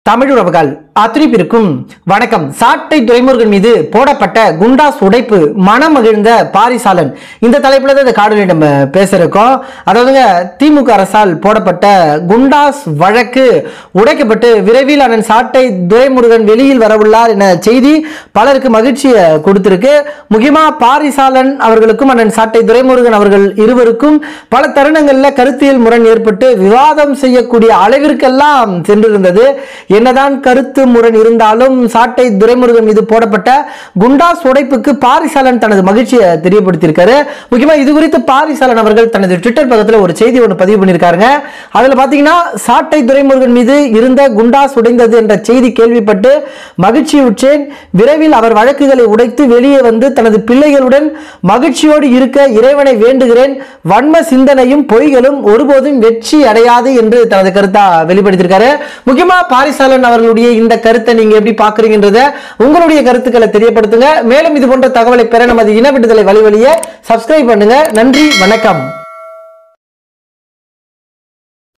தமிழ் உறவுகள் அத்தனை பேருக்கும் வணக்கம் சாட்டை துரைமுருகன் மீது போடப்பட்ட குண்டாஸ் உடைப்பு மனம் மகிழ்ந்த பாரிசாலன் இந்த தலைப்புல தான் இந்த காணொலி நம்ம பேச இருக்கோம் அதாவதுங்க திமுக அரசால் போடப்பட்ட குண்டாஸ் வழக்கு உடைக்கப்பட்டு விரைவில் அண்ணன் சாட்டை துரைமுருகன் வெளியில் வரவுள்ளார் என செய்தி பலருக்கு மகிழ்ச்சியை கொடுத்திருக்கு முக்கியமா பாரிசாலன் அவர்களுக்கும் அண்ணன் சாட்டை துரைமுருகன் அவர்கள் இருவருக்கும் பல தருணங்கள்ல கருத்தியல் முரண் ஏற்பட்டு விவாதம் செய்யக்கூடிய அளவிற்கெல்லாம் சென்றிருந்தது என்னதான் கருத்து முரண் இருந்தாலும் சாட்டை துரைமுருகன் மீது போடப்பட்ட குண்டாஸ் உடைப்புக்கு பாரிசாலன் தனது மகிழ்ச்சியை தெரியப்படுத்தியிருக்காரு முக்கியமா இது குறித்து பாரிசாலன் அவர்கள் தனது ட்விட்டர் பக்கத்தில் ஒரு செய்தி ஒன்று பதிவு பண்ணியிருக்காருங்க அதுல பாத்தீங்கன்னா சாட்டை துரைமுருகன் மீது இருந்த குண்டாஸ் உடைந்தது என்ற செய்தி கேள்விப்பட்டு மகிழ்ச்சியுற்றேன் விரைவில் அவர் வழக்குகளை உடைத்து வெளியே வந்து தனது பிள்ளைகளுடன் மகிழ்ச்சியோடு இருக்க இறைவனை வேண்டுகிறேன் வன்ம சிந்தனையும் பொய்களும் ஒருபோதும் வெற்றி அடையாது என்று தனது கருத்தா வெளிப்படுத்தியிருக்காரு முக்கியமா பாரிசாலன் அவர்களுடைய இந்த கருத்தை நீங்க எப்படி பாக்குறீங்கன்றத உங்களுடைய கருத்துக்களை தெரியப்படுத்துங்க மேலும் இது போன்ற தகவலை பெற நமது இன விடுதலை வழி வழியை சப்ஸ்கிரைப் பண்ணுங்க நன்றி வணக்கம்